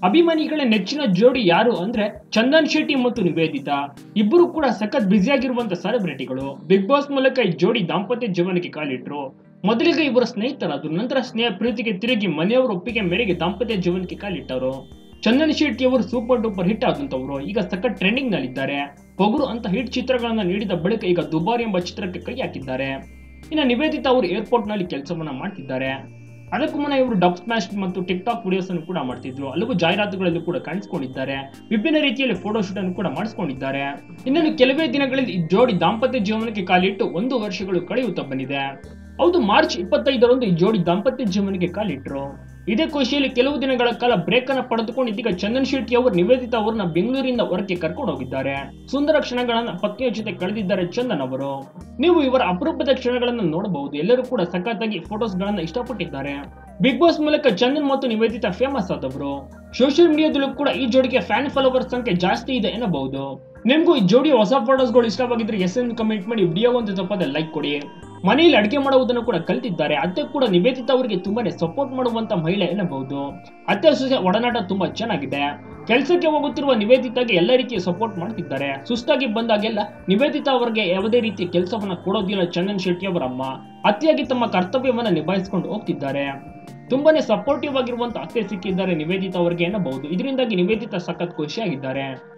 ಅಭಿಮಾನಿಗಳ ನೆಚ್ಚಿನ ಜೋಡಿ ಯಾರು ಅಂದ್ರೆ ಚಂದನ್ ಶೆಟ್ಟಿ ಮತ್ತು ನಿವೇದಿತಾ ಇಬ್ಬರು ಕೂಡ ಸಖತ್ ಬ್ಯುಸಿಯಾಗಿರುವಂತ ಸೆಲೆಬ್ರಿಟಿಗಳು ಬಿಗ್ ಬಾಸ್ ಮೂಲಕ ಈ ಜೋಡಿ ದಾಂಪತ್ಯ ಜೀವನಕ್ಕೆ ಕಾಲಿಟ್ರು ಮೊದಲಿಗೆ ಇಬ್ಬರು ಸ್ನೇಹಿತರಾದ್ರು ನಂತರ ಸ್ನೇಹ ಪ್ರೀತಿಗೆ ತಿರುಗಿ ಮನೆಯವರ ಒಪ್ಪಿಗೆ ಮೇರೆಗೆ ದಾಂಪತ್ಯ ಜೀವನಕ್ಕೆ ಕಾಲಿಟ್ಟರು ಚಂದನ್ ಶೆಟ್ಟಿ ಅವರು ಸೂಪರ್ ಡೂಪರ್ ಹಿಟ್ ಆದಂತವರು ಈಗ ಸಖತ್ ಟ್ರೆಂಡಿಂಗ್ ನಲ್ಲಿದ್ದಾರೆ ಪೊಗರು ಅಂತ ಹಿಟ್ ಚಿತ್ರಗಳನ್ನ ನೀಡಿದ ಬಳಿಕ ಈಗ ದುಬಾರಿ ಎಂಬ ಚಿತ್ರಕ್ಕೆ ಕೈ ಹಾಕಿದ್ದಾರೆ ಇನ್ನು ನಿವೇದಿತಾ ಅವರು ಏರ್ಪೋರ್ಟ್ ನಲ್ಲಿ ಕೆಲಸವನ್ನ ಮಾಡ್ತಿದ್ದಾರೆ ಅದಕ್ಕೂ ಮುನ್ನ ಇವರು ಡಬ್ ಸ್ಮ್ಯಾಶ್ ಮತ್ತು ಟಿಕ್ ಟಾಕ್ ವಿಡಿಯೋಸ್ ಅನ್ನು ಕೂಡ ಮಾಡ್ತಿದ್ರು ಹಲವು ಜಾಹೀರಾತುಗಳಲ್ಲೂ ಕೂಡ ಕಾಣಿಸ್ಕೊಂಡಿದ್ದಾರೆ ವಿಭಿನ್ನ ರೀತಿಯಲ್ಲಿ ಫೋಟೋ ಶೂಟ್ ಅನ್ನು ಕೂಡ ಮಾಡಿಸ್ಕೊಂಡಿದ್ದಾರೆ ಇನ್ನೊಂದು ಕೆಲವೇ ದಿನಗಳಲ್ಲಿ ಈ ಜೋಡಿ ದಾಂಪತ್ಯ ಜೀವನಕ್ಕೆ ಕಾಲಿಟ್ಟು ಒಂದು ವರ್ಷಗಳು ಕಳೆಯುತ್ತಾ ಬಂದಿದೆ ಹೌದು ಮಾರ್ಚ್ ಇಪ್ಪತ್ತೈದರಂದು ಈ ಜೋಡಿ ದಾಂಪತ್ಯ ಜೀವನಕ್ಕೆ ಕಾಲಿಟ್ರು ಇದೇ ಖುಷಿಯಲ್ಲಿ ಕೆಲವು ದಿನಗಳ ಕಾಲ ಬ್ರೇಕ್ ಅನ್ನ ಪಡೆದುಕೊಂಡು ಇದೀಗ ಚಂದನ್ ಶೆಟ್ಟಿ ಅವರು ನಿವೇದಿತಾ ಅವರನ್ನ ಬೆಂಗಳೂರಿನಿಂದ ಹೊರಕ್ಕೆ ಕರ್ಕೊಂಡು ಹೋಗಿದ್ದಾರೆ ಸುಂದರ ಕ್ಷಣಗಳನ್ನ ಪತ್ನಿಯ ಜೊತೆ ಕಳೆದಿದ್ದಾರೆ ಚಂದನ್ ಅವರು ನೀವು ಇವರ ಅಪರೂಪದ ಕ್ಷಣಗಳನ್ನು ನೋಡಬಹುದು ಎಲ್ಲರೂ ಕೂಡ ಸಖತ್ತಾಗಿ ಫೋಟೋಸ್ ಗಳನ್ನ ಇಷ್ಟಪಟ್ಟಿದ್ದಾರೆ ಬಿಗ್ ಬಾಸ್ ಮೂಲಕ ಚಂದನ್ ಮತ್ತು ನಿವೇದಿತಾ ಫೇಮಸ್ ಆದವರು ಸೋಷಿಯಲ್ ಮೀಡಿಯಾದಲ್ಲೂ ಕೂಡ ಈ ಜೋಡಿಗೆ ಫ್ಯಾನ್ ಫಾಲೋವರ್ಸ್ ಸಂಖ್ಯೆ ಜಾಸ್ತಿ ಇದೆ ಎನ್ನಬಹುದು ನಿಮ್ಗೂ ಈ ಜೋಡಿಯ ಹೊಸ ಫೋಟೋಸ್ಗಳು ಇಷ್ಟವಾಗಿದ್ರೆ ಎಸ್ ಎಂದು ಕಮೆಂಟ್ ಮಾಡಿ ವಿಡಿಯೋ ಒಂದು ತಪ್ಪದೆ ಲೈಕ್ ಕೊಡಿ ಮನೆಯಲ್ಲಿ ಅಡಿಗೆ ಮಾಡುವುದನ್ನು ಕೂಡ ಕಲ್ತಿದ್ದಾರೆ ಅತ್ತೆ ಕೂಡ ನಿವೇದಿತಾ ಅವರಿಗೆ ತುಂಬಾನೇ ಸಪೋರ್ಟ್ ಮಾಡುವಂತ ಮಹಿಳೆ ಎನ್ನಬಹುದು ಅತ್ತೆ ಸೊಸೆ ಒಡನಾಟ ತುಂಬಾ ಚೆನ್ನಾಗಿದೆ ಕೆಲಸಕ್ಕೆ ಹೋಗುತ್ತಿರುವ ನಿವೇದಿತಾಗೆ ಎಲ್ಲ ರೀತಿಯ ಸಪೋರ್ಟ್ ಮಾಡ್ತಿದ್ದಾರೆ ಸುಸ್ತಾಗಿ ಬಂದಾಗೆಲ್ಲ ನಿವೇದಿತಾ ಅವರಿಗೆ ಯಾವುದೇ ರೀತಿಯ ಕೆಲಸವನ್ನ ಕೊಡೋದಿಲ್ಲ ಚಂದನ್ ಶೆಟ್ಟಿ ಅವರ ಅಮ್ಮ ಅತಿಯಾಗಿ ತಮ್ಮ ಕರ್ತವ್ಯವನ್ನ ನಿಭಾಯಿಸಿಕೊಂಡು ಹೋಗ್ತಿದ್ದಾರೆ ತುಂಬಾನೇ ಸಪೋರ್ಟಿವ್ ಆಗಿರುವಂತ ಅತ್ತೆ ಸಿಕ್ಕಿದ್ದಾರೆ ನಿವೇದಿತಾ ಅವರಿಗೆ ಎನ್ನಬಹುದು ಇದರಿಂದಾಗಿ ನಿವೇದಿತಾ ಸಖತ್ ಖುಷಿಯಾಗಿದ್ದಾರೆ